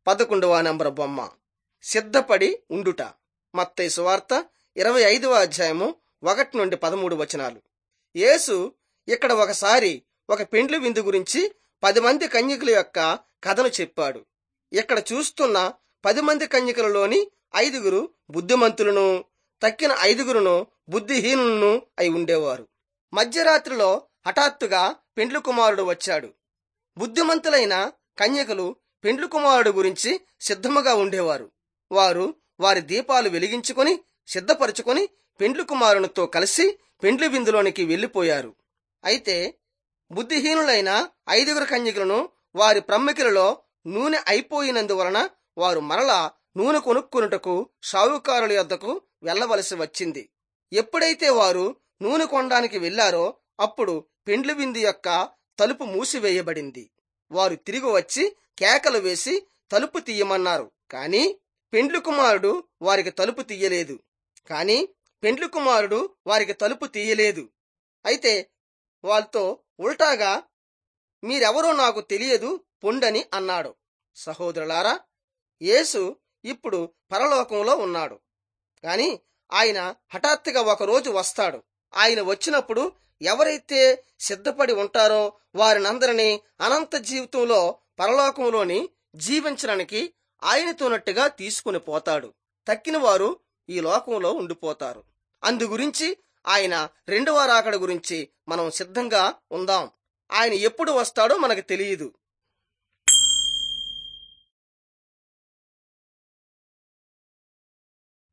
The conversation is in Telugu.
పదకొండవ నంబర్ బొమ్మ సిద్ధపడి ఉండుట మత్తయి సువార్త ఇరవై ఐదవ అధ్యాయము ఒకటి నుండి పదమూడు వచనాలు యేసు ఇక్కడ ఒకసారి ఒక పెండ్లి విందు గురించి పది మంది కన్యకుల యొక్క కథను చెప్పాడు ఇక్కడ చూస్తున్న పది మంది కన్యకులలోని ఐదుగురు బుద్ధిమంతులను తక్కిన ఐదుగురును బుద్ధిహీనులను అయి ఉండేవారు మధ్యరాత్రిలో హఠాత్తుగా పెండ్లి కుమారుడు వచ్చాడు బుద్ధిమంతులైన కన్యకలు పెండ్లి కుమారుడు గురించి సిద్ధముగా ఉండేవారు వారు వారి దీపాలు వెలిగించుకొని సిద్ధపరచుకొని పెండ్లి కుమారునితో కలిసి పెండ్లి విందులోనికి వెళ్లిపోయారు అయితే బుద్ధిహీనులైన ఐదుగురు కన్యకులను వారి ప్రమ్మికలలో నూనె అయిపోయినందువలన వారు మరలా నూనె కొనుక్కునుటకు షావుకారుల యొద్దకు వెళ్లవలసి వచ్చింది ఎప్పుడైతే వారు నూనె కొనడానికి వెళ్లారో అప్పుడు పెండ్లి విందు యొక్క తలుపు మూసివేయబడింది వారు తిరిగి వచ్చి కేకలు వేసి తలుపు తీయమన్నారు కాని పెండ్లి కుమారుడు వారికి తలుపు తీయలేదు కాని పెండ్లి కుమారుడు వారికి తలుపు తీయలేదు అయితే వాళ్ళతో ఉల్టాగా మీరెవరో నాకు తెలియదు పొండని అన్నాడు సహోదరులారా యేసు ఇప్పుడు పరలోకంలో ఉన్నాడు కాని ఆయన హఠాత్తుగా ఒకరోజు వస్తాడు ఆయన వచ్చినప్పుడు ఎవరైతే సిద్ధపడి ఉంటారో వారినందరినీ అనంత జీవితంలో పరలోకంలోని జీవించడానికి ఆయనతోనట్టుగా తీసుకుని పోతాడు తక్కిన వారు ఈ లోకంలో ఉండిపోతారు అందు గురించి ఆయన రెండవ రాకడ గురించి మనం సిద్ధంగా ఉందాం ఆయన ఎప్పుడు వస్తాడో మనకు తెలియదు